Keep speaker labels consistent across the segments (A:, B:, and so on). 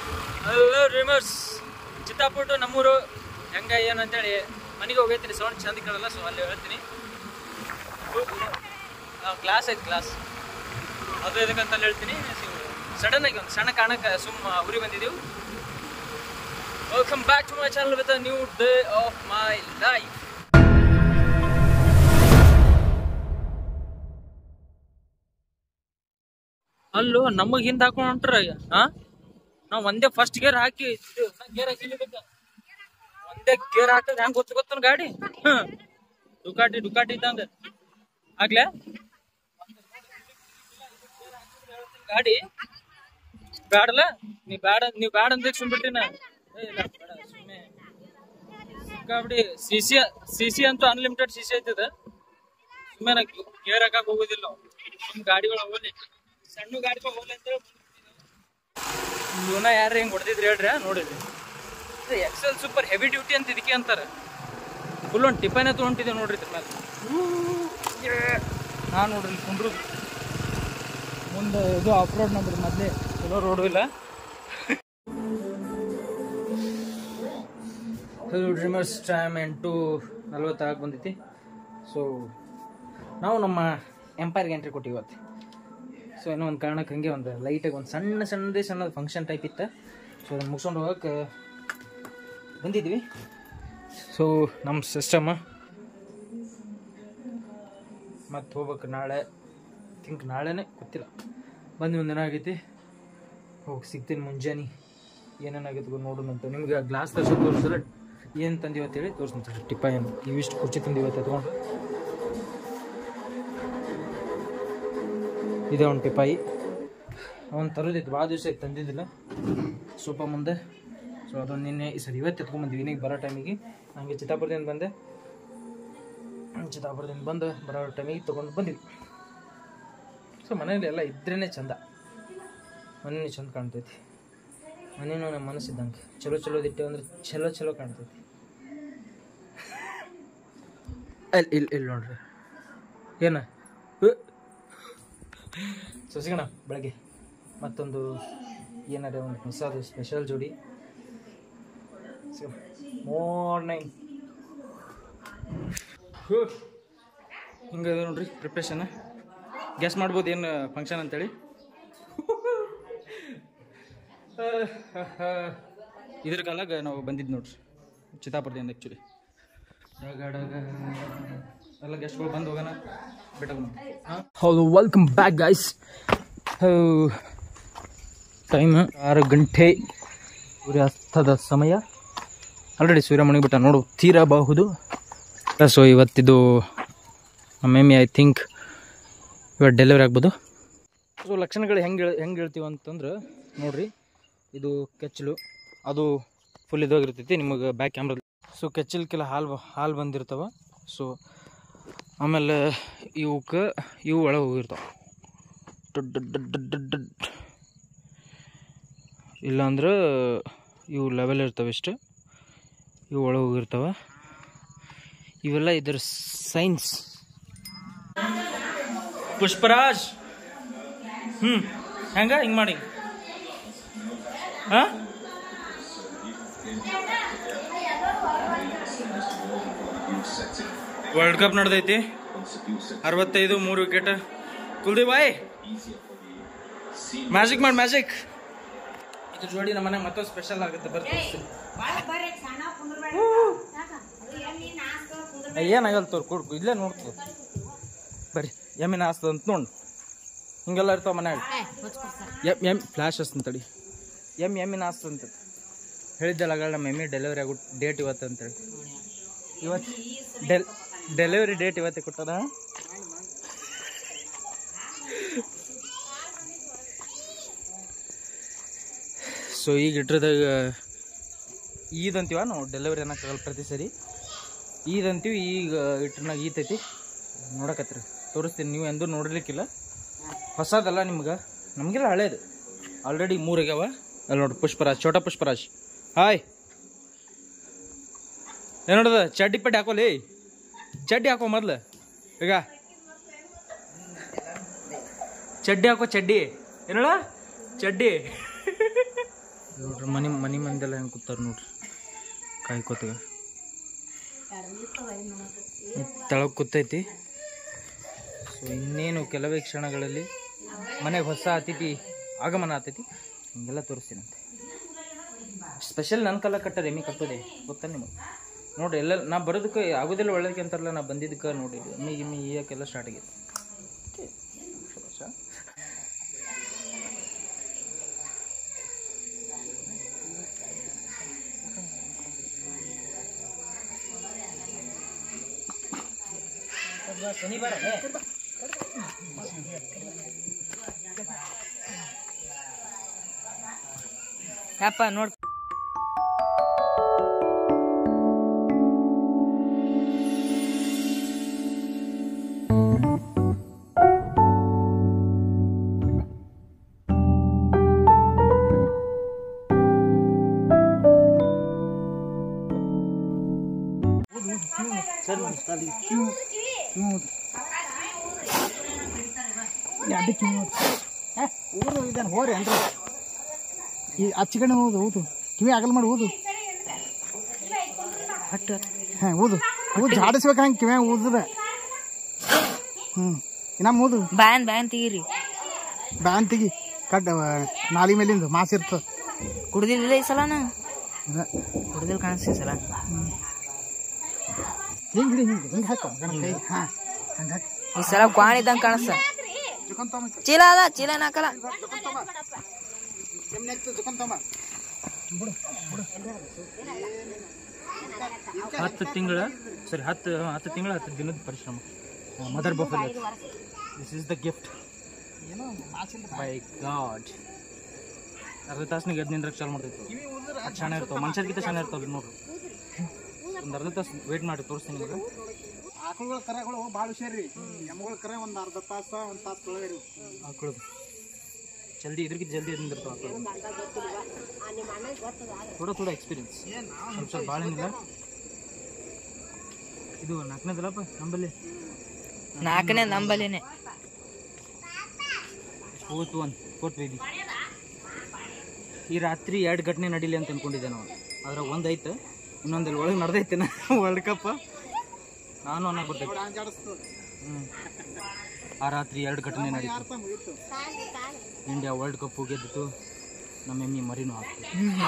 A: Hello dreamers Chittapur to ನಮ್ಮೂರು ಹೆಂಗ ಏನು ಅಂತೇಳಿ ಮನೆಗೆ ಹೋಗೈತೀನಿ ಸೌಂಡ್ ಚಂದ ಕೇಳಲ್ಲ ಸೊ ಅಲ್ಲಿ ಹೇಳ್ತೀನಿ ಕ್ಲಾಸ್ ಐತೆ ಕ್ಲಾಸ್ ಅದು ಇದಕ್ಕಂತ ಅಲ್ಲಿ ಹೇಳ್ತೀನಿ ಸಡನ್ ಆಗಿ ಒಂದು ಸಣ್ಣ ಕಾರಣಕ್ಕೆ ಸುಮ್ಮ ಊರಿಗೆ ಬಂದಿದ್ದೀವಿ welcome back to my channel with a new day of my life ಅಲ್ಲೋ ನಮಗ್ ಹಿಂದ್ ಹಾಕೊಂಡ್ ಹೊಂಟ್ರ ಹಾ ನಾವ್ ಒಂದೇ ಫಸ್ಟ್ ಗೇರ್ ಹಾಕಿ ಗೇರ್ ಹಾಕಿಲಿಬೇಕ ಒಂದೇ ಗೇರ್ ಹಾಕಿದ್ರೆ ಹೆಂಗ್ ಗೊತ್ತ ಗೊತ್ತನ ಗಾಡಿ ಹ್ಮ್. ಡುಕಾಟಿ ಡುಕಾಟಿ ಇದ್ದಂಗ ಆಗ್ಲೇ ಗಾಡಿ ಬ್ಯಾಡಲ್ಲ ನೀ ಬ್ಯಾಡ ನೀವ್ ಬ್ಯಾಡ ಅಂತ ಸುಮ್ಬಿಟ್ಟಿನ ಸುಮ್ಮನೆ ಸಿಕ್ಕಾಬಿಡಿ ಸಿ ಸಿ ಸಿ ಸಿ ಅಂತೂ ಅನ್ಲಿಮಿಟೆಡ್ ಸಿ ಸಿ ಐತದ ಸುಮ್ಮನೆ ಗೇರ್ ಹಾಕಕ್ ಹೋಗೋದಿಲ್ಲ ನಾವು. ಸುಮ್ ಗಾಡಿಗಳು ಹೋಗಲಿ ಸಣ್ಣ ಗಾಡಿಗಳು ಹೋಗ್ಲಿ ಅಂತ ಹೇಳಿ ಲೂನಾ ಯಾರು ಹೆಂಗ್ ಹೊಡೆದಿದ್ರಿ ಹೇಳ್ರಿ ನೋಡಿದ್ರಿ ಎಕ್ಸೆಲ್ ಸೂಪರ್ ಹೆವಿ ಡ್ಯೂಟಿ ಅಂತ ಇದಕ್ಕೆ ಅಂತಾರೆ ಫುಲ್ ಒಂದು ಟಿಫನ್ ತೊಗೊಂಡಿದ್ದೆ ನೋಡ್ರಿ ಇದ್ರ ಮೇಲೆ ನಾನು ನೋಡ್ರಿ ಇಲ್ಲಿ ಕುಂಡ್ರು ಮುಂದೆ ಇದು ಆಫ್ ರೋಡ್ ನಂಬ್ರಿ ಮೊದಲೇ ಚಲೋ ರೋಡು ಇಲ್ಲ ಹಲೋ ಡ್ರೀಮರ್ಸ್ ಟೈಮ್ ಎಂಟು ನಲ್ವತ್ತಾಗ ಬಂದೈತಿ ಸೊ ನಾವು ನಮ್ಮ ಎಂಪೈರ್ಗೆ ಎಂಟ್ರಿ ಕೊಟ್ಟಿವಿ ಇವತ್ತು ಸೊ ಏನೋ ಒಂದು ಕಾರಣಕ್ಕೆ ಹಂಗೆ ಒಂದು ಲೈಟಾಗಿ ಒಂದು ಸಣ್ಣ ಸಣ್ಣದೇ ಸಣ್ಣದು ಫಂಕ್ಷನ್ ಟೈಪ್ ಇತ್ತು ಸೊ ಅದನ್ನು ಮುಗಿಸ್ಕೊಂಡು ಹೋಗಕ್ಕೆ ಬಂದಿದ್ವಿ ಸೊ ನಮ್ಮ ಸಿಸ್ಟಮ್ ಮತ್ತೆ ಹೋಗ್ಬೇಕು ನಾಳೆ ಥಿಂಕ್ ನಾಳೆನೇ ಗೊತ್ತಿಲ್ಲ ಬಂದು ಒಂದು ದಿನ ಆಗೈತಿ ಹೋಗಿ ಸಿಗ್ತೀನಿ ಮುಂಜಾನೆ ಏನೇನಾಗೈತೆ ನೋಡೋಣ ಅಂತ ನಿಮ್ಗೆ ಗ್ಲಾಸ್ ತರ್ಸೋದು ತೋರಿಸಲ್ಲ ಏನು ತಂದಿವಿ ಅಂತೇಳಿ ತೋರಿಸ್ತಾರೆ ಟಿಪ್ಪ ಏನು ಇವಿಷ್ಟು ಕುರ್ಚಿ ತಂದಿವಿ ಅಂತ ತೊಗೊಂಡು ಇದೆ ಒಂದು ಟಿಪಾಯಿ ಅವನು ತರೋದಿತ್ತು ಭಾಳ ದಿವಸ ಆಯ್ತು ತಂದಿದ್ದಿಲ್ಲ ಸ್ವಲ್ಪ ಮುಂದೆ ಸೊ ಅದೊಂದು ನಿನ್ನೆ ಈ ಸರಿ ಇವತ್ತು ಎತ್ಕೊಂಡ್ಬಂದ್ವಿ ಇನ್ನೀಗ ಬರೋ ಟೈಮಿಗೆ ಹಂಗೆ ಚಿತ್ತಾಪುರದಿಂದ ಬಂದೆ ಚಿತ್ತಾಪುರದಿಂದ ಬಂದು ಬರೋ ಟೈಮಿಗೆ ತೊಗೊಂಡು ಬಂದಿದ್ವಿ ಸೊ ಮನೇಲಿ ಎಲ್ಲ ಇದ್ರೇ ಚಂದ ಮನೇಲಿ ಚಂದ ಕಾಣ್ತೈತಿ ಮನೇನು ನಮ್ಮ ಮನಸ್ಸಿದ್ದಂಗೆ ಚಲೋ ಚಲೋ ಇಟ್ಟೇವೆ ಅಂದ್ರೆ ಚಲೋ ಚಲೋ ಕಾಣ್ತೈತಿ ಅಲ್ಲಿ ಇಲ್ಲಿ ಇಲ್ಲಿ ನೋಡ್ರಿ ಏನ ಸೊ ಸಿಗೋಣ ಬೆಳಗ್ಗೆ ಮತ್ತೊಂದು ಏನಾರ ಒಂದು ಹೊಸದು ಸ್ಪೆಷಲ್ ಜೋಡಿ ಮಾರ್ನಿಂಗ್ ಹಿಂಗೆ ನೋಡ್ರಿ ಪ್ರಿಪ್ರೇಷನ್ ಗೆಸ್ ಮಾಡ್ಬೋದು ಏನು ಫಂಕ್ಷನ್ ಅಂತೇಳಿ ಇದ್ರ ಕಾಲಾಗ ನಾವು ಬಂದಿದ್ದು ನೋಡ್ರಿ ಚಿತ್ತಾಪುರದಿಂದ ಆ್ಯಕ್ಚುಲಿ ಎಲ್ಲ ಗೆಸ್ಟ್ಗಳು ಬಂದು ಹೋಗೋಣ ಬೆಟ್ಟ ಹೌದು ವೆಲ್ಕಮ್ ಬ್ಯಾಕ್ ಗೈಸ್ ಟೈಮ್ ಆರು ಗಂಟೆ ಸೂರ್ಯಾಸ್ತದ ಸಮಯ ಆಲ್ರೆಡಿ ಸೂರ್ಯ ಮುಣಿಬಿಟ್ಟ ನೋಡು ತೀರಬಹುದು ಸೊ ಇವತ್ತಿದು ನಮ್ಮ ಎಮ್ಮೆ ಐ ಥಿಂಕ್ ಇವತ್ತು ಡೆಲಿವರಿ ಆಗ್ಬೋದು ಸೊ ಲಕ್ಷಣಗಳು ಹೆಂಗೆ ಹೆಂಗೆ ಹೇಳ್ತೀವಿ ಅಂತಂದ್ರೆ ನೋಡ್ರಿ ಇದು ಕೆಚ್ಚಲು ಅದು ಫುಲ್ ಇದಾಗಿರ್ತೈತಿ ನಿಮಗೆ ಬ್ಯಾಕ್ ಕ್ಯಾಮ್ರಾ ಸೊ ಕೆಚ್ಚಲ್ಕೆಲ್ಲ ಹಾಲು ಹಾಲು ಬಂದಿರ್ತಾವ ಸೊ ಆಮೇಲೆ ಇವಕ್ಕೆ ಇವು ಒಳಗೆ ಹೋಗಿರ್ತಾವೆ ಡಡ್ ಡಡ್ ಡಡ್ ಡಡ್ ಡಡ್ ಡಡ್. ಇಲ್ಲಾಂದ್ರೆ ಇವು ಲೆವೆಲ್ ಇರ್ತವೆ ಇಷ್ಟು ಇವು ಒಳಗೆ ಹೋಗಿರ್ತಾವೆ ಇವೆಲ್ಲ ಇದರ ಸೈನ್ಸ್ ಪುಷ್ಪರಾಜ್ ಹ್ಞೂ ಹೆಂಗ ಹಿಂಗೆ ಮಾಡಿ ಹಾಂ ವರ್ಲ್ಡ್ ಕಪ್ ನಡೆದೈತಿ ಅರವತ್ತೈದು ಮೂರು ವಿಕೆಟ್ ಕುಲ್ದೀಪ್ ಬಾಯ್ ಮ್ಯಾಜಿಕ್ ಮಾಡಿ ಮ್ಯಾಜಿಕ್ ಇದು ಜೋಡಿ ನಮ್ಮ ಮನೆ ಮತ್ತೊಂದು ಸ್ಪೆಷಲ್ ಆಗುತ್ತೆ ಬರ್ತೀನಿ ಏನಾಗಲ್ಲ ತೋರ್ ಕೊಡ್ಕು ಇಲ್ಲೇ ನೋಡ್ತು ಬರ್ರಿ ಎಮ್ಮಿನ ಆಸ್ತದ ಅಂತ ನೋಡು ಹಿಂಗೆಲ್ಲ ಇರ್ತಾವ ಮನ್ಯಾಗ ಎಮ್ ಎಮ್ ಫ್ಲಾಶ್ ಹಸ್ತಂತ ತಡಿ ಎಮ್ ಎಮ್ಮಿನ ಆಸ್ತದ ಅಂತ ಹೇಳಿದ್ದಲ್ಲ ಆಗಳ ನಮ್ಮ ಎಮ್ಮಿ ಡೆಲಿವರಿ ಆಗೋ ಡೇಟ್ ಇವತ್ತು ಅಂತೇಳಿ ಇವತ್ತು ಡೆಲ್ ಡೆಲಿವರಿ ಡೇಟ್ ಇವತ್ತೇ ಕೊಟ್ಟದ ಸೊ ಈಗ ಇಟ್ರದಾಗ ಈದಂತೀವ ನಾವು ಡೆಲಿವರಿ ಅನ್ನಕ್ಕಾಗಲ್ಲ ಪ್ರತಿ ಸರಿ ಈದಂತೀವಿ ಈಗ ಇಟ್ರನಾಗ ಈತೈತಿ ನೋಡಕತ್ರಿ ತೋರಿಸ್ತೀನಿ ನೀವು ಎಂದೂ ನೋಡಿರ್ಲಿಕ್ಕಿಲ್ಲ ಹೊಸದಲ್ಲ ನಿಮ್ಗೆ ನಮಗೆಲ್ಲ ಹಳೇದು ಆಲ್ರೆಡಿ ಮೂರು ಆಗ್ಯಾವ ಅಲ್ಲಿ ನೋಡಿ ಪುಷ್ಪರಾಜ್ ಛೋಟ ಪುಷ್ಪರಾಜ್ ಹಾಯ್ ಏನು ನೋಡದ ಚಡ್ಡಿ ಪಡ್ಡಿ ಹಾಕೋಲಿ ಚಡ್ಡಿ ಹಾಕೋ ಮೊದ್ಲು ಈಗ ಚಡ್ಡಿ ಹಾಕೋ ಚಡ್ಡಿ ಏನಳ ಚಡ್ಡಿ ನೋಡ್ರಿ ಮನೆ ಮನೆ ಮಂದೆಲ್ಲ ಹೆಂಗೆ ಕೂತಾರ ನೋಡ್ರಿ ಕಾಯ್ಕೋತಾಗ ತೆಳಗೆ ಕೂತೈತಿ ಸೊ ಇನ್ನೇನು ಕೆಲವೇ ಕ್ಷಣಗಳಲ್ಲಿ ಮನೆಗೆ ಹೊಸ ಅತಿಥಿ ಆಗಮನ ಆತೈತಿ ಹಿಂಗೆಲ್ಲ ತೋರಿಸ್ತೀನಂತೆ ಸ್ಪೆಷಲ್ ನನ್ನ ಕಲ್ಲ ಕಟ್ಟ ರೆಮಿ ಕಟ್ಟೋದೆ ಗೊತ್ತಾ ನಿಮಗೆ ನೋಡ್ರಿ ಎಲ್ಲ ನಾ ಬರೋದಕ್ಕೆ ಆಗೋದಿಲ್ಲ ಒಳ್ಳೇದಕ್ಕೆ ಅಂತಾರಲ್ಲ ನಾ ಬಂದಿದ್ದಕ್ಕೆ ನೋಡಿ ಎಮ್ಮಿ ಗಿಮ್ಮಿ ಈಯಕ್ಕೆಲ್ಲ ಸ್ಟಾರ್ಟ್ ಆಗೈತೆ Okay. ಶಭಾಷ.
B: ಯಪ್ಪ ನೋಡ್
C: ಊರು ಇದ್ದಾನೆ ಹೋರಿ ಅನ್ರಿ ಈ ಆಚೆ ಕಡೆ ಹೋದು ಹೌದು ಕಿವಿ ಆಗಲ್ ಮಾಡಿ ಓದು ಹಾಂ ಓದು ಊದು ಜಾಡಿಸ್ಬೇಕು ಹಂಗೆ ಕಿವಿ ಊದದ ಹ್ಞೂ ಇನ್ನ ಓದು
B: ಬ್ಯಾನ್ ಬ್ಯಾನ್ ತೆಗೀರಿ
C: ಬ್ಯಾನ್ ತೆಗಿ ಕಡ್ ನಾಲಿ ಮೇಲಿಂದ ಮಾಸ್ ಇರ್ತದ
B: ಕುಡ್ದಿಲ್ಲ ಈ ಸಲ ನಾ
C: ಇದ.
B: ಕುಡ್ದಿಲ್ಲ ಕಾಣಿಸ್ತಿ ಸಲ
C: ಹಿಂಗ್ ಹಿಡಿ ಹಿಂಗೆ ಹಿಂಗೆ ಹಾಕು ಗಣ ಕೈ ಹಾಂ ಹಂಗೆ ಹಾಕಿ
B: ಈ ಸಲ ಕ್ವಾಣ್ ಇದ್ದಂಗ ಕಾಣಿಸ್ತ
C: ಜುಕನ್ ತೊಗೊಂಬ
B: ಚೀಲ ಅದ ಚೀಲ ಏನ್ ಹಾಕಲ್ಲ
C: ಜುಕನ್ ತೊಗೊಂಬ ಕೆಮ್ಮನೆ ಆಗ್ತದೆ ಜುಕನ್ ತೊಗೊಂಬ
A: ಹತ್ತು ತಿಂಗಳ ಸರಿ ಹತ್ತು ಹತ್ತು ತಿಂಗಳ ಹತ್ತು ದಿನದ ಪರಿಶ್ರಮ mother buffalo this is the gift
C: ಏನೋ ಮಾಸ್ ಇಲ್ಲ
A: ಬೈ ಗಾಡ್ ಅರ್ಧ ತಾಸ್ನಾಗ ಎದ್ದು ನಿಂದ್ರಕ್ಕೆ ಚಾಲು ಮಾಡ್ತೈತಿ
C: ಕಿವಿ ಊದ್ರ
A: ಅದು ಚೆನ್ನಾಗಿ ಇರ್ತಾವೆ ಮನುಷ್ಯರ್ಗಿಂತ ಚೆನ್ನಾಗಿ ಇರ್ತಾವೆ ನೋಡ್ರಿ ಒಂದು ಅರ್ಧ ತಾಸು ವೇಟ್ ಮಾಡಿ ತೋರಿಸ್ತೀನಿ ನಿಮಗೆ
C: ಆಕಳುಗಳ ಕರಗಳು ಭಾಳ ಹುಷಾರಿ ಎಮ್ಮಗಳ ಕರ ಒಂದು ಅರ್ಧ ತಾಸ ಒಂದು ತಾಸು ತೊಳಗರಿ
A: ಹಾಕೊಳ್ಳೋದು ಜಲ್ದಿ ಇದ್ರಿಗೆ ಜಲ್ದಿ ಎದ್ದು ನಿಂದಿರ್ತಾವೆ ಹಾಕೊಳ್ಳೋದು ಥೋಡ ಥೋಡ ಎಕ್ಸ್ಪೀರಿಯನ್ಸ್ ಸ್ವಲ್ಪ ಸ್ವಲ್ಪ ಭಾಳ ಏನಿಲ್ಲ ಇದು ನಾಲ್ಕನೇದಲ್ಲಪ್ಪ ನಂಬಲ್ಲಿ
B: ನಾಲ್ಕನೇ ನಂಬಲಿನೇ
A: ಫೋರ್ತ್ ಒನ್ ಫೋರ್ತ್ ಬೇಬಿ ಈ ರಾತ್ರಿ ಎರಡು ಘಟನೆ ನಡೀಲಿ ಅಂತ ಅನ್ಕೊಂಡಿದ್ದೆ ನಾವು ಅದ್ರಾಗ ಒಂದು ಐತೆ ಇನ್ನೊಂದಲ್ಲಿ ಒಳಗೆ ನಡೆದೈತೆ ವರ್ಲ್ಡ್ ಕಪ್ ನಾನು ಅನ್ನೋಕೆ ಬರ್ತೈತೆ
C: ಜಾಡಿಸ್ತದೆ
A: ಹ್ಞೂ ಆ ರಾತ್ರಿ ಎರಡು ಘಟನೆ ನಡೀತು
C: ಅರ್ಥ ಮುಗೀತು
A: ಇಂಡಿಯಾ ವರ್ಲ್ಡ್ ಕಪ್ ಗೆದ್ದಿತ್ತು ನಮ್ಮ ಎಮ್ಮಿ ಮರಿನೂ ಆಗ್ತು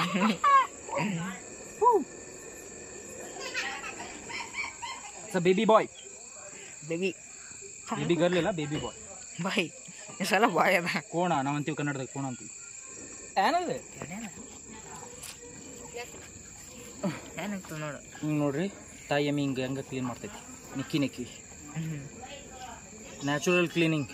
A: ಸ baby boy
B: baby
A: baby girl ಇಲ್ಲ ಬೇಬಿ ಬಾಯ್
B: ಬಾಯ್ ಈ ಸಲ ಬಾಯ್ ಅದ
A: ಕೋಣ ನಾವಂತೀವಿ ಕನ್ನಡದಾಗ ಕೋಣ ಅಂತೀವಿ ಏನದು
B: ಏನಾಗ್ತದ ನೋಡು
A: ಹಿಂಗೆ ನೋಡ್ರಿ ತಾಯಿ ಎಮ್ಮಿ ಹಿಂಗೆ ಹೆಂಗೆ ಕ್ಲೀನ್ ಮಾಡ್ತೈತಿ ನಿಕ್ಕಿ ನಿಕ್ಕಿ ನ್ಯಾಚುರಲ್ ಕ್ಲೀನಿಂಗ್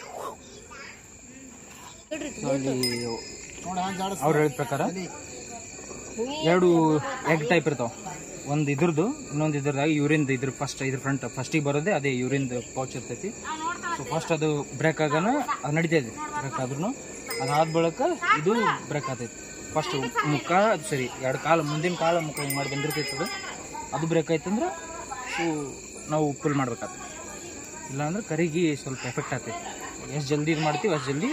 A: ಅಲ್ಲಿ
C: ನೋಡಿ ಹಂಗೆ ಜಾಡಿಸ್
A: ಅವ್ರು ಹೇಳಿದ ಪ್ರಕಾರ ಎರಡು ಎಗ್ ಟೈಪ್ ಇರ್ತಾವ ಒಂದು ಇದ್ರದ್ದು ಇನ್ನೊಂದು ಇದ್ರದಾಗ ಯೂರಿನ್ ಇದ್ರ ಫಸ್ಟ್ ಇದ್ರ ಫ್ರಂಟ್ ಫಸ್ಟಿಗೆ ಬರೋದೇ ಅದೇ ಯೂರಿನ್ ಪೌಚ್ ಇರ್ತೈತಿ ಸೊ ಫಸ್ಟ್ ಅದು ಬ್ರೇಕ್ ಆಗೋಣ ಅದು ನಡಿತೈತಿ ಬ್ರೇಕ್ ಆದ್ರೂ ಅದಾದ ಬಳಿಕ ಇದು ಬ್ರೇಕ್ ಆಗ್ತೈತಿ ಫಸ್ಟ್ ಮುಖ ಅದು ಸರಿ ಎರಡು ಕಾಲು ಮುಂದಿನ ಕಾಲು ಮುಖ ಹಿಂಗೆ ಮಾಡಿ ಬಂದಿರ್ತೈತಿ ಅದು ಅದು ಬ್ರೇಕ್ ಆಯ್ತಂದ್ರೆ ಸೊ ನಾವು ಫುಲ್ ಮಾಡ್ಬೇಕಾಗ್ತದೆ ಇಲ್ಲಾಂದ್ರೆ ಕರಿಗೆ ಸ್ವಲ್ಪ ಎಫೆಕ್ಟ್ ಆಗ್ತೈತಿ ಎಷ್ಟು ಜಲ್ದಿ ಇದು ಮಾಡ್ತೀವಿ ಅಷ್ಟು ಜಲ್ದಿ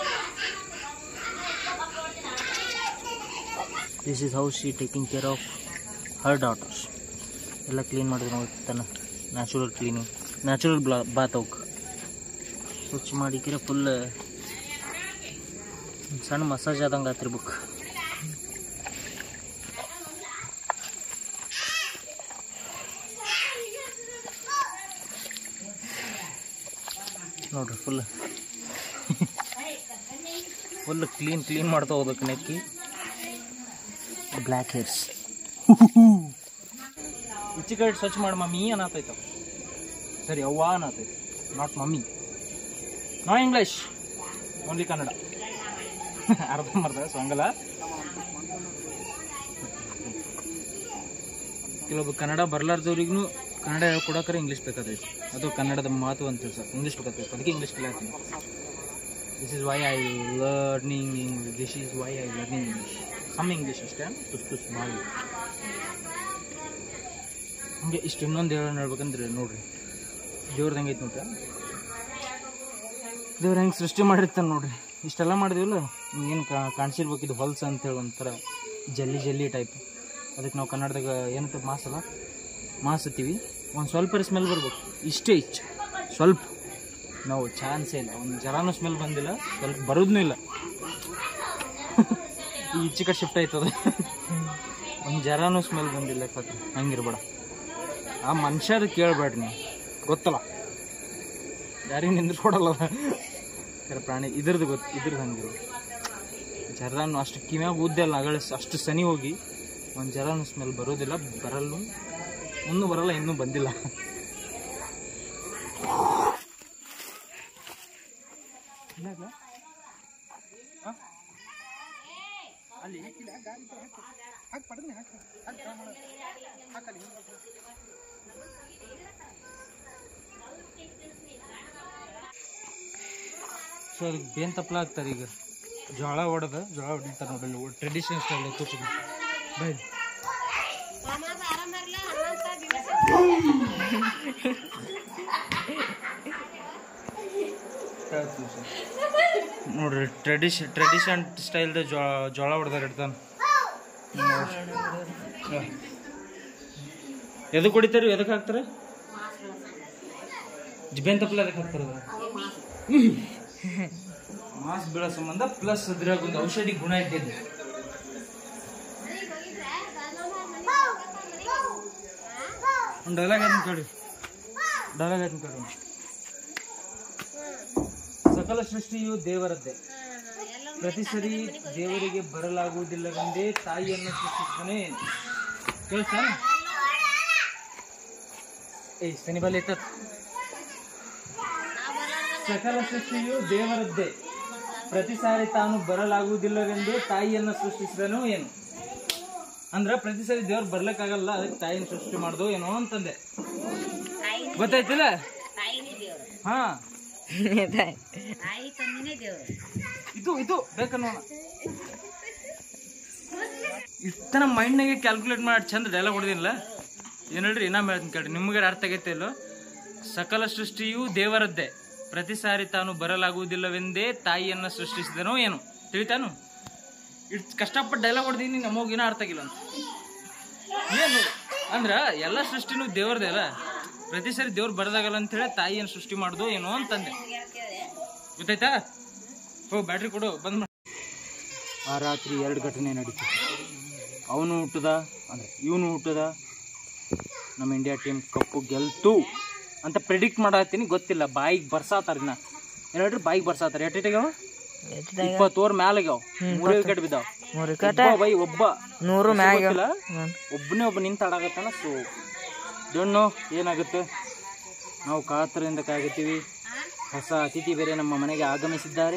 A: this is how she taking care of her daughters ಎಲ್ಲ ಕ್ಲೀನ್ ಮಾಡಿದ್ರು ನೋಡಿ ತನ್ನ ನ್ಯಾಚುರಲ್ ಕ್ಲೀನಿಂಗ್ ನ್ಯಾಚುರಲ್ ಬ್ಲಾ ಬಾತ್ ಅವಕ್ಕೆ ಸ್ವಚ್ಛ ಮಾಡಿಕಿರ ಫುಲ್ ಸಣ್ಣ ಮಸಾಜ್ ಆದಂಗೆ ಆತಿರ್ಬೇಕು ನೋಡ್ರಿ ಫುಲ್ ಫುಲ್ ಕ್ಲೀನ್ ಕ್ಲೀನ್ ಮಾಡ್ತಾ ಹೋಗ್ಬೇಕು ನೆಕ್ಕಿ ಬ್ಲ್ಯಾಕ್ ಹೇರ್ಸ್ ಈಚೆ ಕಡೆ ಸ್ವಚ್ಛ ಮಾಡಿ ಮಮ್ಮಿ ಅನ್ನತೈತ ಸರಿ ಅವ್ವ ಅನ್ನತೈತಿ not mummy no English only Kannada ಅರ್ಧ ಮರ್ಧ ಸಂಗಲ ಕೆಲವೊಬ್ಬ ಕನ್ನಡ ಬರ್ಲಾರ್ದವ್ರಿಗೂ ಕನ್ನಡ ಹೇಳ್ಕೊಡಕ್ರೆ ಇಂಗ್ಲೀಷ್ ಬೇಕಾದೈತಿ ಅದು ಕನ್ನಡದ ಮಾತು ಅಂತ ಸರ್ ಇಂಗ್ಲೀಷ್ ಬೇಕಾಗ್ತೈತಿ ಅದಕ್ಕೆ ಇಂಗ್ಲೀಷ್ ಕಲಿಯಾತೀನಿ this is why I learning English this is why I learning English some English ಅಷ್ಟೇ ತುಸ್ ತುಸ್ ಮಾಡಿ ಹಂಗೆ ಇಷ್ಟು ಇನ್ನೊಂದು ಹೇಳೋಣ ಹೇಳ್ಬೇಕಂದ್ರೆ ನೋಡ್ರಿ ದೇವ್ರದ್ದು ಹೆಂಗೈತೆ ನೋಡ್ರಿ ದೇವ್ರ ಹೆಂಗೆ ಸೃಷ್ಟಿ ಮಾಡಿರ್ತಾನೆ ನೋಡ್ರಿ ಇಷ್ಟೆಲ್ಲ ಮಾಡಿದಿವಲ್ಲ ಏನು ಕಾಣಿಸಿರ್ಬೇಕು ಇದು ಹೊಲ್ಸ್ ಅಂತೇಳಿ ಒಂಥರ ಜಲ್ಲಿ ಜಲ್ಲಿ ಟೈಪ್ ಅದಕ್ಕೆ ನಾವು ಕನ್ನಡದಾಗ ಏನಂತ ಮಾಸ್ ಅಲ್ಲ ಮಾಸ್ ಅಂತೀವಿ ಒಂದು ಸ್ವಲ್ಪ ಸ್ಮೆಲ್ ಬರ್ಬೇಕು ಇಷ್ಟೇ ಇಚ್ಚು ಸ್ವಲ್ಪ ನಾವು ಚಾನ್ಸೇ ಇಲ್ಲ ಒಂದು ಜರಾನು ಸ್ಮೆಲ್ ಬಂದಿಲ್ಲ ಸ್ವಲ್ಪ ಬರೋದೂ ಇಲ್ಲ ಈ ಈಚೆ ಕಡೆ ಶಿಫ್ಟ್ ಆಯ್ತದ ಒಂದು ಜರಾನು ಸ್ಮೆಲ್ ಬಂದಿಲ್ಲ ಕತ್ರ ಹಂಗಿರ್ಬೇಡ ಆ ಮನುಷ್ಯರು ಕೇಳಬೇಡ್ರಿ ನೀವು ಗೊತ್ತಲ್ಲ ಯಾರಿಗೆ ನಿಂದ್ರಿಸ್ಕೊಡಲ್ಲ ಖರೆ ಪ್ರಾಣಿ ಇದ್ರದ್ದು ಗೊತ್ತು ಇದ್ರದ್ದು ಹಂಗಿಲ್ಲ ಜರಾನು ಅಷ್ಟು ಕಿವ್ಯಾಗ ಉದ್ದಲ್ಲ ಅಗಳ ಅಷ್ಟು ಸನಿ ಹೋಗಿ ಒಂದು ಜರಾನು ಸ್ಮೆಲ್ ಬರೋದಿಲ್ಲ ಬರಲ್ಲ ಇನ್ನೂ ಬರಲ್ಲ ಇನ್ನೂ ಬಂದಿಲ್ಲ ಸೊ ಅದಕ್ಕೆ ಬೇನ್ ತಪ್ಪಲ ಆಗ್ತಾರೆ ಈಗ ಜೋಳ ಹೊಡೆದ ಜೋಳ ಹೊಡಿತಾರೆ ನೋಡಲ್ಲಿ ಟ್ರೆಡಿಷನಲ್ ಸ್ಟೈಲ್ ತೋರಿಸಿದ್ರು ಬೈ ನೋಡ್ರಿ ಟ್ರೆಡಿಷನ್ ಟ್ರೆಡಿಷನ್ ಸ್ಟೈಲ್ದ ಜೋಳ ಹೊಡೆದಾರ ಇಡ್ತಾನೆ ಎದಕ್ಕೆ ಹೊಡಿತಾರೆ ಎದಕ್ಕೆ ಹಾಕ್ತಾರೆ ಬೇನ್ ತಪ್ಪಲ ಎದಕ್ಕೆ ಹಾಕ್ತಾರೆ ಅದು? ಮಾಸ್ ಬೀಳೋ ಸಂಬಂಧ ಪ್ಲಸ್ ಅದ್ರಾಗ ಒಂದು ಔಷಧಿ ಗುಣ ಇದ್ದಿದ್ದು ಒಂದು ಡೈಲಾಗ್ ಅದನ್ನ ಕೇಳಿ ಡೈಲಾಗ್ ಅದನ್ನ ಕೇಳಿ ಸಕಲ ಸೃಷ್ಟಿಯು ದೇವರದ್ದೇ ಪ್ರತಿ ಸರಿ ದೇವರಿಗೆ ಬರಲಾಗುವುದಿಲ್ಲವೆಂದೇ ತಾಯಿಯನ್ನು ಸೃಷ್ಟಿಸ್ತಾನೆ ಕೇಳ್ತಾ ಏಯ್ ಶನಿಬಾಲಿ ಇತ್ತ ಸಕಲ ಸೃಷ್ಟಿಯು ದೇವರದ್ದೇ ಪ್ರತಿ ಸಾರಿ ತಾನು ಬರಲಾಗುವುದಿಲ್ಲವೆಂದು ತಾಯಿಯನ್ನು ಸೃಷ್ಟಿಸಿದನು ಏನು ಅಂದ್ರ ಪ್ರತಿ ಸಾರಿ ದೇವ್ರು ಬರ್ಲಿಕ್ಕಾಗಲ್ಲ ಅದಕ್ಕೆ ತಾಯಿನ ಸೃಷ್ಟಿ ಮಾಡ್ದು ಏನೋ ಅಂತಂದೆ ಗೊತ್ತಾಯ್ತಿಲ್ಲ ಹಾ ಇದು ಇದು ಬೇಕನ್ನೋಣ ಇಷ್ಟನ ಮೈಂಡ್ನಾಗೆ ಕ್ಯಾಲ್ಕುಲೇಟ್ ಮಾಡಿ ಚಂದ ಡೈಲಾಗ್ ಹೊಡೆದಿಲ್ಲ ಏನ್ ಹೇಳ್ರಿ ಇನ್ನೊಮ್ಮೆ ಹೇಳ್ತೀನಿ ಕೇಳ್ರಿ ನಿಮ್ಗೆ ಅರ್ಥ ಆಗೈತೆ ಇಲ್ಲೋ ಸಕಲ ಸೃಷ್ಟಿಯು ದೇವರದ್ದೇ ಪ್ರತಿ ಸಾರಿ ತಾನು ಬರಲಾಗುವುದಿಲ್ಲವೆಂದೇ ತಾಯಿಯನ್ನ ಸೃಷ್ಟಿಸಿದನೋ ಏನು ತಿಳಿತಾನು ಇಷ್ಟು ಕಷ್ಟಪಟ್ಟು ಡೈಲಾಗ್ ಹೊಡೆದೀನಿ ನಮಗಿನ ಅರ್ಥ ಆಗಿಲ್ಲ ಅಂತ ಏನು ಅಂದ್ರ ಎಲ್ಲ ಸೃಷ್ಟಿನೂ ದೇವ್ರದೇ ಅಲ್ಲ ಪ್ರತಿ ಸಾರಿ ದೇವ್ರು ಬರದಾಗಲ್ಲ ಅಂತ ಹೇಳಿ ತಾಯಿಯನ್ನು ಸೃಷ್ಟಿ ಮಾಡ್ದು ಏನೋ ಅಂತಂದೆ ಗೊತ್ತಾಯ್ತಾ ಹೋ ಬ್ಯಾಟ್ರಿ ಕೊಡು ಬಂದ್ ಮಾಡು ಆ ರಾತ್ರಿ ಎರಡು ಘಟನೆ ನಡೀತು ಅವನು ಹುಟ್ಟದ ಅಂದ್ರೆ ಇವನು ಹುಟ್ಟದ ನಮ್ಮ ಇಂಡಿಯಾ ಟೀಮ್ ಕಪ್ಪು ಗೆಲ್ತು ಅಂತ ಪ್ರಿಡಿಕ್ಟ್ ಮಾಡತ್ತೀನಿ ಗೊತ್ತಿಲ್ಲ ಬಾಯಿಗೆ ಬರ್ಸಾತಾರ ಇನ್ನ ಏನ್ ಹೇಳ್ರಿ ಬಾಯಿಗೆ ಬರ್ಸಾತಾರ ಎಷ್ಟು ಆಗ್ಯಾವ ಇಪ್ಪತ್ತು ಓವರ್ ಮ್ಯಾಲ ಆಗ್ಯಾವ ಮೂರೇ ವಿಕೆಟ್ ಬಿದ್ದಾವ
B: ಮೂರು
A: ಒಬ್ಬ ಬೈ ಒಬ್ಬ
B: ನೂರು
A: ಹೆಸ್ರು
B: ಮ್ಯಾಗ
A: ಗೊತ್ತಿಲ್ಲ ಒಬ್ಬನೇ ಒಬ್ಬ ನಿಂತ ಆಡಾಕತ್ತಾನ ಸೊ ಡೊಣ್ಣು ಏನಾಗುತ್ತೆ ನಾವು ಕಾತರದಿಂದ ಕಾಯ್ತೀವಿ ಹೊಸ ಅತಿಥಿ ಬೇರೆ ನಮ್ಮ ಮನೆಗೆ ಆಗಮಿಸಿದ್ದಾರೆ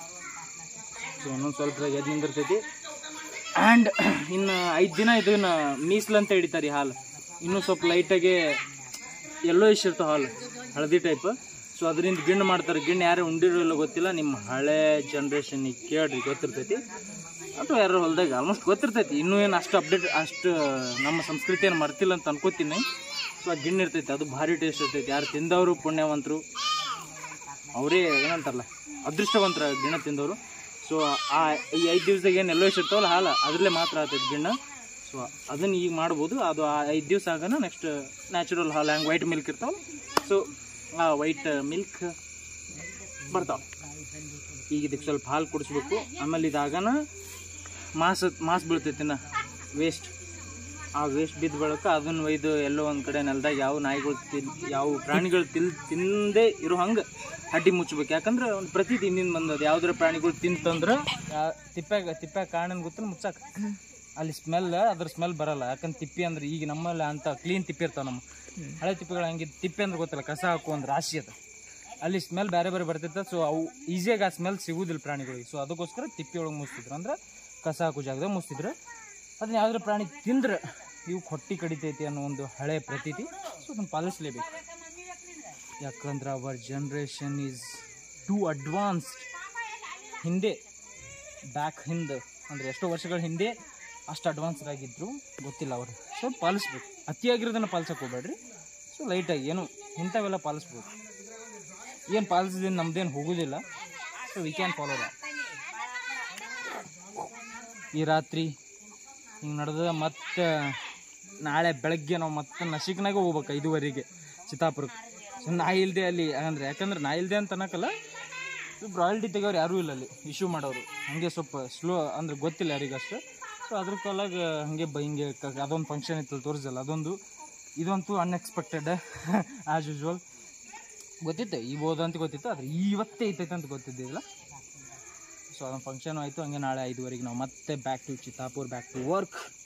A: ಸೊ ಇನ್ನೊಂದು ಸ್ವಲ್ಪ ಎದ್ದು ನಿಂದಿರ್ತೈತಿ ಆ್ಯಂಡ್ ಇನ್ನು ಐದು ದಿನ ಇದನ್ನ ಮೀಸ್ಲು ಅಂತ ಹಿಡಿತಾರೆ ಈ ಹಾಲು ಇನ್ನೂ ಸ್ವಲ್ಪ ಲೈಟಾಗಿ ಎಲ್ಲೋ ಇಷ್ಟ ಇರ್ತವೆ ಹಾಲು ಹಳದಿ ಟೈಪ್ ಸೊ ಅದರಿಂದ ಗಿಣ್ಣು ಮಾಡ್ತಾರೆ ಗಿಣ್ಣು ಯಾರು ಉಂಡಿರೋ ಗೊತ್ತಿಲ್ಲ ನಿಮ್ಮ ಹಳೆ ಜನ್ರೇಷನ್ಗೆ ಕೇಳ್ರಿ ಗೊತ್ತಿರ್ತೈತಿ ಅಥವಾ ಯಾರು ಹೊಲ್ದಾಗ ಆಲ್ಮೋಸ್ಟ್ ಗೊತ್ತಿರ್ತೈತಿ ಇನ್ನೂ ಏನು ಅಷ್ಟು ಅಪ್ಡೇಟ್ ಅಷ್ಟು ನಮ್ಮ ಸಂಸ್ಕೃತಿಯನ್ನು ಮರ್ತಿಲ್ಲ ಅಂತ ಅನ್ಕೋತೀನಿ ಸೊ ಆ ಗಿಣ್ಣು ಇರ್ತೈತಿ ಅದು ಭಾರಿ ಟೇಸ್ಟ್ ಇರ್ತೈತಿ ಯಾರು ತಿಂದವರು ಪುಣ್ಯವಂತರು ಅವರೇ ಏನಂತಾರಲ್ಲ ಅದೃಷ್ಟವಂತರ ಗಿಣ್ಣ ತಿಂದವರು ಸೊ ಆ ಈ ಐದು ದಿವಸದಾಗ ಏನು ಎಲ್ಲೋ ಇರ್ತಾವಲ್ಲ ಹಾಲು ಅದರಲ್ಲೇ ಮಾತ್ರ ಆಗ್ತೈತಿ ಗಿಣ್ಣ ಸೊ ಅದನ್ನು ಈಗ ಮಾಡ್ಬೋದು ಅದು ಆ ಐದು ದಿವಸ ಆಗೋಣ ನೆಕ್ಸ್ಟ್ ನ್ಯಾಚುರಲ್ ಹಾಲು ಹ್ಯಾಂಗೆ ವೈಟ್ ಮಿಲ್ಕ್ ಇರ್ತಾವಲ್ಲ ಸೊ ಆ ವೈಟ್ ಮಿಲ್ಕ್ ಬರ್ತಾವೆ ಈಗ ಇದಕ್ಕೆ ಸ್ವಲ್ಪ ಹಾಲು ಕುಡಿಸ್ಬೇಕು ಆಮೇಲೆ ಇದಾಗನ ಮಾಸ ಮಾಸ್ ಬೀಳ್ತೈತಿನ ವೇಸ್ಟ್ ಆ ವೇಸ್ಟ್ ಬಿದ್ದ ಬಳಕ ಅದನ್ನ ಒಯ್ದು ಎಲ್ಲೋ ಒಂದು ಕಡೆ ನೆಲದಾಗ ಯಾವ ನಾಯಿಗಳು ತಿನ್ ಯಾವ ಪ್ರಾಣಿಗಳು ತಿಲ್ ತಿಂದೇ ಇರೋ ಹಂಗೆ ಹಡ್ಡಿ ಮುಚ್ಚಬೇಕು ಯಾಕಂದ್ರೆ ಒಂದು ಪ್ರತಿ ತಿಂದಿಂದ ಬಂದದ ಯಾವ್ದಾರ ಪ್ರಾಣಿಗಳು ತಿಂತಂದ್ರೆ ಯಾ- ತಿಪ್ಪ್ಯಾಗ ತಿಪ್ಪ್ಯಾಗ ಕಾರಣ ಗೊತ್ತಿಲ್ಲ ಮುಚ್ಚಾಕ ಅಲ್ಲಿ ಸ್ಮೆಲ್ ಅದ್ರ ಸ್ಮೆಲ್ ಬರಲ್ಲ ಯಾಕಂದ್ರೆ ತಿಪ್ಪಿ ಅಂದ್ರೆ ಈಗ ನಮ್ಮಲ್ಲಿ ಅಂತ ಕ್ಲೀನ್ ತಿಪ್ಪಿ ಇರ್ತಾವ ನಮ್ಮ ಹಳೆ ತಿಪ್ಪಿಗಳು ಹಂಗೆ ತಿಪ್ಪಿ ಅಂದ್ರೆ ಗೊತ್ತಿಲ್ಲ ಕಸ ಹಾಕೋ ಒಂದು ರಾಶಿ ಅದು ಅಲ್ಲಿ ಸ್ಮೆಲ್ ಬೇರೆ ಬೇರೆ ಬರ್ತಿರ್ತದೆ ಸೊ ಅವು ಈಸಿಯಾಗಿ ಆ ಸ್ಮೆಲ್ ಸಿಗುದಿಲ್ಲ ಪ್ರಾಣಿಗಳಿಗೆ ಸೊ ಅದಕ್ಕೋಸ್ಕರ ತಿಪ್ಪಿ ಒಳಗೆ ಮುಚ್ತಿದ್ರು ಅಂದ್ರೆ ಕಸ ಹಾಕೋ ಜಾಗದಾಗ ಮುಚ್ತಿದ್ರು ಅದನ್ನ ಯಾವ್ದಾರ ಪ್ರಾಣಿ ತಿಂದ್ರೆ ಇವು ಹೊಟ್ಟಿ ಕಡಿತೈತಿ ಅನ್ನೋ ಒಂದು ಹಳೆ ಪ್ರತೀತಿ ಸೊ ಅದನ್ನ ಪಾಲಿಸ್ಲೇಬೇಕು ಯಾಕಂದ್ರೆ our generation is too advanced ಹಿಂದೆ ಬ್ಯಾಕ್ ಹಿಂದೆ ಅಂದರೆ ಎಷ್ಟೋ ವರ್ಷಗಳ ಹಿಂದೆ ಅಷ್ಟು ಅಡ್ವಾನ್ಸ್ಡ್ ಆಗಿದ್ರು ಗೊತ್ತಿಲ್ಲ ಅವರು ಸೊ ಪಾಲಿಸ್ಬೇಕು ಅತಿಯಾಗಿರೋದನ್ನು ಪಾಲಿಸಕ್ಕೆ ಹೋಗ್ಬೇಡ್ರಿ ಸೊ ಲೈಟಾಗಿ ಏನು ಇಂಥವೆಲ್ಲ ಪಾಲಿಸ್ಬೋದು ಏನು ಪಾಲಿಸಿದ್ರೆ ನಮ್ದೇನು ಹೋಗೋದಿಲ್ಲ so we can follow that ಈ ರಾತ್ರಿ ಹಿಂಗೆ ನಡೆದ ಮತ್ತೆ ನಾಳೆ ಬೆಳಗ್ಗೆ ನಾವು ಮತ್ತೆ ನಶಿಕ್ನಾಗ ಹೋಗ್ಬೇಕು ಐದುವರೆಗೆ ಚಿತ್ತಾಪುರಕ್ಕೆ ಸೊ ನಾ ಇಲ್ದೆ ಅಲ್ಲಿ ಅಂದ್ರೆ ಯಾಕಂದ್ರೆ ನಾ ಇಲ್ದೆ ಅಂತ ಅನ್ನಕ್ಕಲ್ಲ ರಾಯಲ್ಟಿ ತೆಗೋರು ಯಾರೂ ಇಲ್ಲ ಅಲ್ಲಿ ಇಶ್ಯೂ ಮಾಡೋರು ಹಂಗೆ ಸ್ವಲ್ಪ ಸ್ಲೋ ಅಂದ್ರೆ ಗೊತ್ತಿಲ್ಲ ಯಾರಿಗಷ್ಟು ಸೊ ಅದ್ರ ಕಾಲಾಗ ಹಂಗೆ ಬ ಹಿಂಗೆ ಕ- ಅದೊಂದು ಫಂಕ್ಷನ್ ಇತ್ತು ತೋರಿಸಲ್ಲ ಅದೊಂದು ಇದಂತೂ ಅನ್ಎಕ್ಸ್ಪೆಕ್ಟೆಡ್ ಆ್ಯಸ್ ಯೂಶ್ವಲ್ ಗೊತ್ತಿತ್ತು ಈ ಬೋದು ಅಂತ ಗೊತ್ತಿತ್ತು ಆದ್ರೆ ಇವತ್ತೇ ಐತೈತೆ ಅಂತ ಗೊತ್ತಿದ್ದಿಲ್ಲ ಸೊ ಅದೊಂದು ಫಂಕ್ಷನ್ ಆಯಿತು ಹಂಗೆ ನಾಳೆ ಐದುವರೆಗೆ ನಾವು ಮತ್ತೆ back to Chittapur back to work